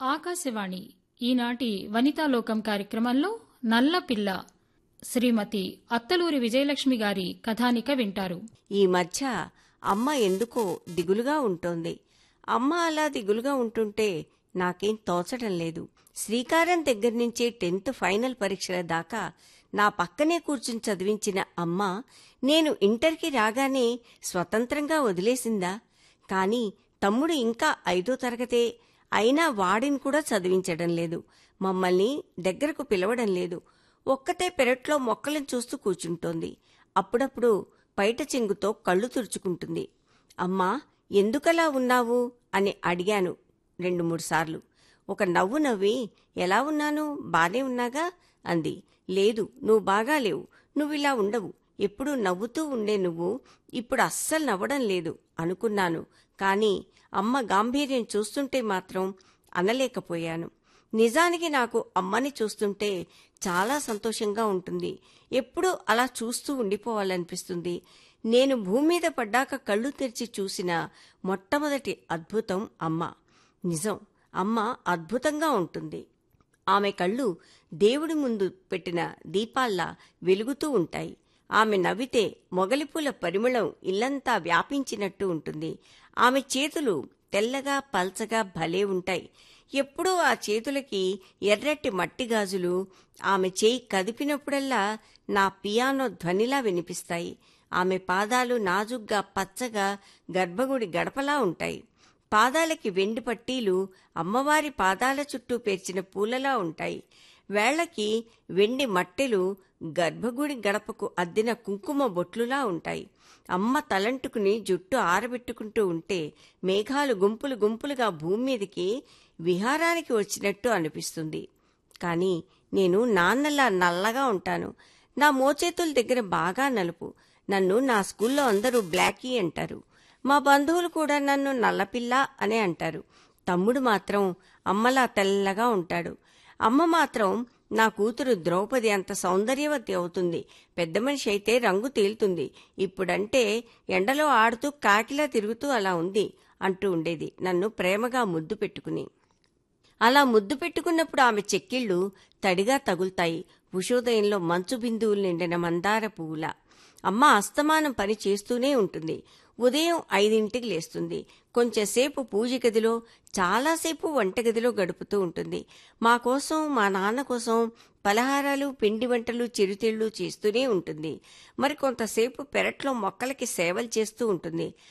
ఆకాశవాణి ఈనాటి వనితాలోకం కార్యక్రమంలో నల్లపిల్ల శ్రీమతి అత్తలూరి విజయలక్ష్మి గారి కథానిక వింటారు ఈ మధ్య అమ్మ ఎందుకో దిగులుగా ఉంటోంది అమ్మ అలా దిగులుగా ఉంటుంటే నాకేం తోచడం లేదు శ్రీకారం దగ్గర నుంచే టెన్త్ ఫైనల్ పరీక్షల దాకా నా పక్కనే కూర్చుని చదివించిన అమ్మ నేను ఇంటర్కి రాగానే స్వతంత్రంగా వదిలేసిందా కాని తమ్ముడు ఇంకా ఐదో తరగతే అయినా వాడిని కూడా చదివించడం లేదు మమ్మల్ని దగ్గరకు పిలవడం లేదు ఒక్కతే పెరట్లో మొక్కలను చూస్తూ కూర్చుంటోంది అప్పుడప్పుడు పైట చెంగుతో కళ్ళు తుడుచుకుంటుంది అమ్మా ఎందుకలా ఉన్నావు అని అడిగాను రెండు మూడు సార్లు ఒక నవ్వు నవ్వి ఎలా ఉన్నాను బానే ఉన్నాగా అంది లేదు నువ్వు బాగా లేవు నువ్విలా ఉండవు ఎప్పుడూ నవ్వుతూ ఉండే నువ్వు ఇప్పుడు అస్సలు నవ్వడం లేదు అనుకున్నాను కాని అమ్మ గాంభీర్యం చూస్తుంటే మాత్రం అనలేకపోయాను నిజానికి నాకు అమ్మని చూస్తుంటే చాలా సంతోషంగా ఉంటుంది ఎప్పుడూ అలా చూస్తూ ఉండిపోవాలనిపిస్తుంది నేను భూమి మీద పడ్డాక కళ్ళు తెరిచి చూసిన మొట్టమొదటి అద్భుతం అమ్మ నిజం అమ్మ అద్భుతంగా ఉంటుంది ఆమె కళ్ళు దేవుడి ముందు పెట్టిన దీపాల్లా వెలుగుతూ ఉంటాయి ఆమె నవ్వితే మొగలిపూల పరిమళం ఇల్లంతా వ్యాపించినట్టు ఉంటుంది ఆమె చేతులు తెల్లగా పల్చగా భలే ఉంటాయి ఎప్పుడూ ఆ చేతులకి ఎర్రటి మట్టి గాజులు ఆమె చేయి కదిపినప్పుడల్లా నా పియానో ధ్వనిలా వినిపిస్తాయి ఆమె పాదాలు నాజుగ్గా పచ్చగా గర్భగుడి గడపలా ఉంటాయి పాదాలకి వెండి పట్టీలు అమ్మవారి పాదాల చుట్టూ పేర్చిన పూలలా ఉంటాయి వేళ్లకి వెండి మట్టెలు గర్భగుడి గడపకు అద్దిన కుంకుమ బొట్లులా ఉంటాయి అమ్మ తలంటుకుని జుట్టు ఆరబెట్టుకుంటూ ఉంటే మేఘాలు గుంపులు గుంపులుగా భూమి మీదకి విహారానికి వచ్చినట్టు అనిపిస్తుంది కాని నేను నాన్నలా నల్లగా ఉంటాను నా మోచేతుల దగ్గర బాగా నలుపు నన్ను నా స్కూల్లో అందరూ బ్లాకీ అంటారు మా బంధువులు కూడా నన్ను నల్లపిల్ల అనే అంటారు తమ్ముడు మాత్రం అమ్మలా తెల్లగా ఉంటాడు అమ్మ మాత్రం నా కూతురు ద్రౌపది అంత సౌందర్యవతి అవుతుంది పెద్ద మనిషి అయితే రంగు తేలుతుంది ఇప్పుడంటే ఎండలో ఆడుతూ కాకిలా తిరుగుతూ అలా ఉంది అంటూ ఉండేది నన్ను ప్రేమగా ముద్దు పెట్టుకుని అలా ముద్దు పెట్టుకున్నప్పుడు ఆమె చెక్కిళ్ళు తడిగా తగులుతాయి ఉషోదయంలో మంచు బిందువులు నిండిన మందార పువ్వుల అమ్మ అస్తమానం పని చేస్తూనే ఉంటుంది ఉదయం ఐదింటికి లేస్తుంది కొంచెంసేపు పూజ గదిలో చాలాసేపు వంటగదిలో గడుపుతూ ఉంటుంది మా కోసం మా నాన్న కోసం పలహారాలు పిండి వంటలు చిరుతిళ్ళు చేస్తూనే ఉంటుంది మరి కొంతసేపు పెరట్లో మొక్కలకి సేవలు చేస్తూ ఉంటుంది